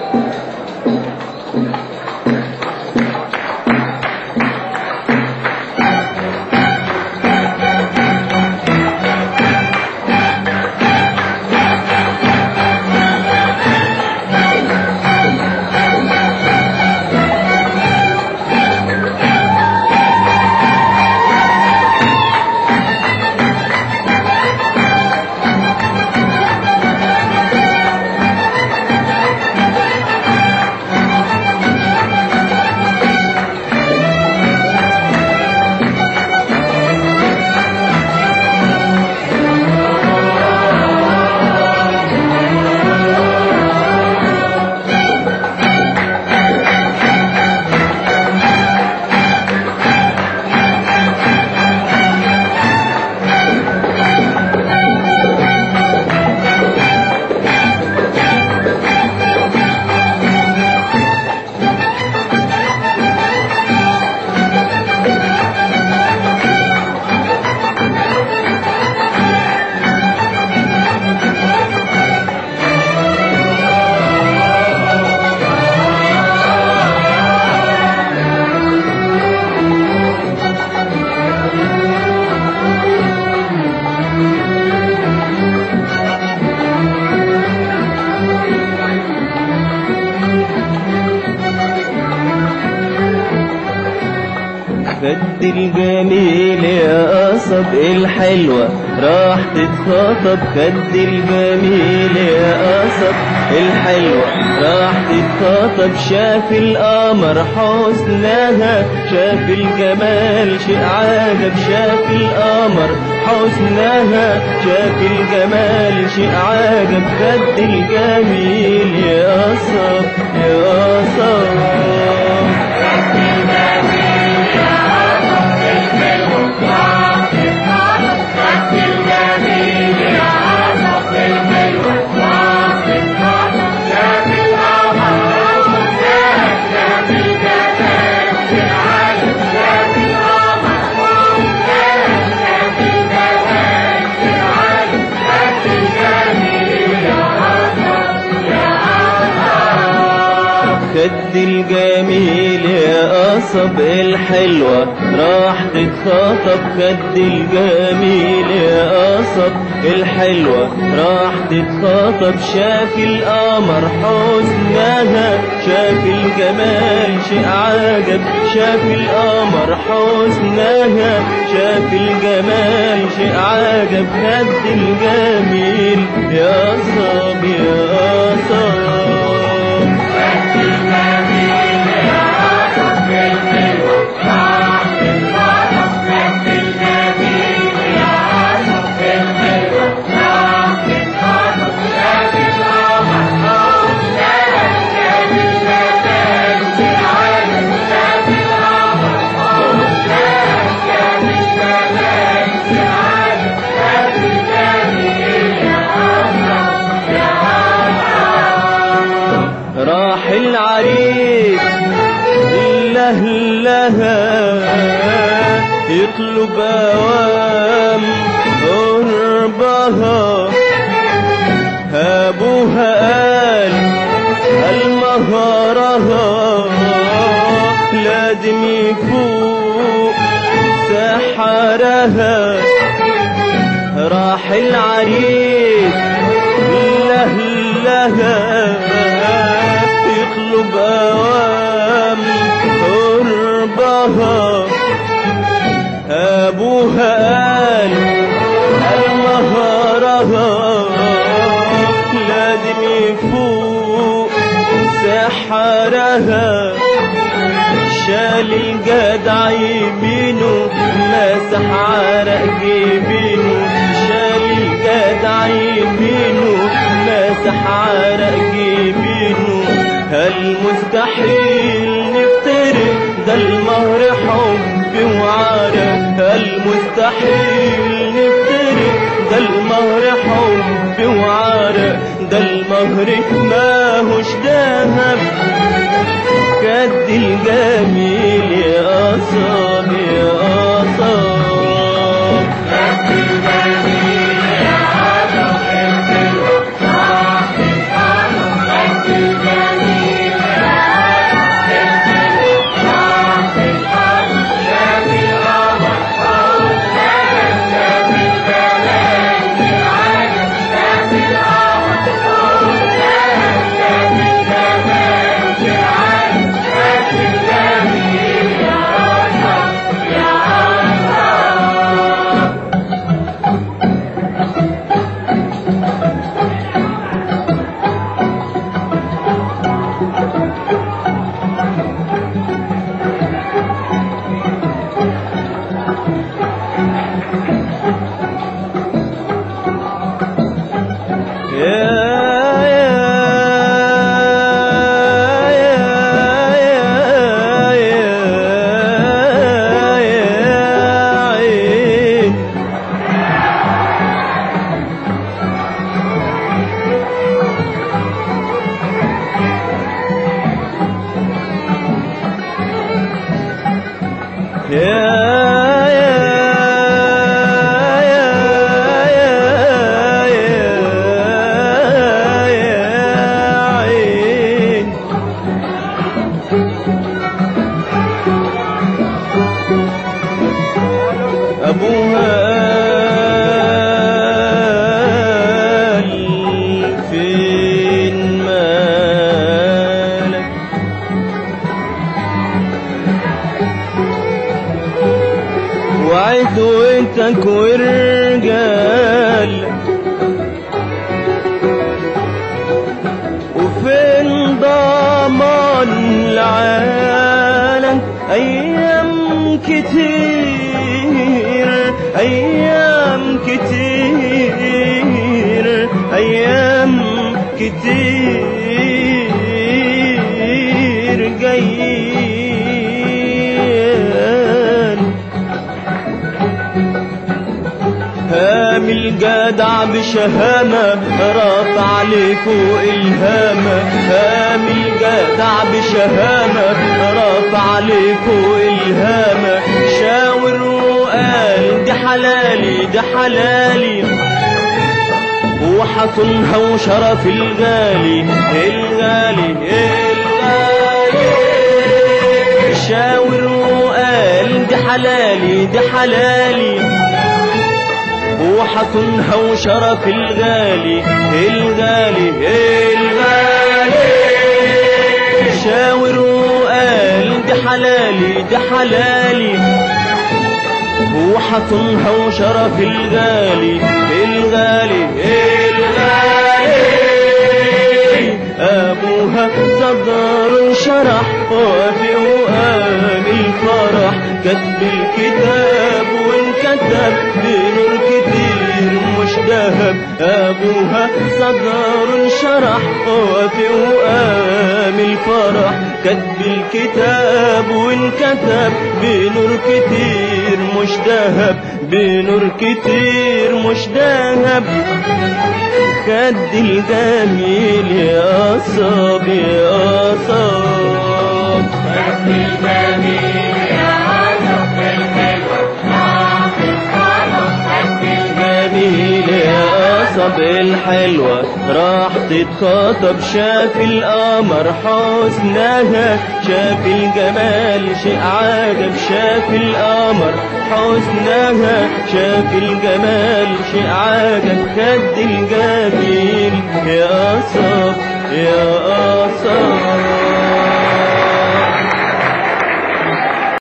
خد الجميل يا قصب الحلوة راح تتخاطب خد الجميل يا قصب الحلوة راح تتخاطب شاف القمر حسنها شاف الجمال شيء عجب شاف القمر حسنها شاف الجمال شيء عجب خد الجميل يا قصب يا قصب خد الجميل يا قصب الحلوة راح تتخاطب خد الجميل يا قصب الحلوة راح تتخاطب شاف القمر حسنها شاف الجمال شيء عجب شاف القمر حسنها شاف الجمال شيء عجب خد الجميل يا صاب يا صاب راح العريس له لها يطلب اوام قربها ابوها قال المهرها لازم يفوق سحرها راح العريس له لها يطلب اوام قربها ابوها قال المهرها لازم يفوق سحرها شال الجدع يمينه مسح عرق جبينه شال الجدع يمينه مسح عرق جبينه هل مستحيل نفترق ده المهر حب وعرق هل مستحيل نفترق ده المهر حب وعرق ده المهر ماهوش دهب كد الجميل يا قصاب يا قصاب Yeah. يا يا يا يا يا عين أبوها قال فين مالك وعدوتك ورجال وفين ضمان العالم ايام كتير ايام كتير ايام كتير جايين هام الجدع بشهامة رافع لفوق الهامة هام الجدع بشهامة رافع لفوق الهامة شاور وقال دي حلالي دي حلالي وحصنها وشرف الغالي الغالي الغالي شاور وقال دي حلالي دي حلالي وحصنها وشرف الغالي الغالي الغالي شاور وقال دي حلالي دي حلالي وحصنها وشرف الغالي الغالي الغالي أبوها صدر شرح وفي وقام الفرح كتب الكتاب وانكتب بنور كتير مش دهب أبوها صدر شرح وفي وقام الفرح كتب الكتاب وانكتب بنور كتير مش دهب بنور كتير مش دهب خد الجميل يا صاب يا صاب خد الجميل يا عزب الحلوة راح الخلق خد جميل يا قصب الحلوة راح تتخاطب شاف القمر حسنها شاف الجمال شيء عجب شاف القمر حسنها شاف الجمال شيء عجب خد الجميل يا قصب يا قصب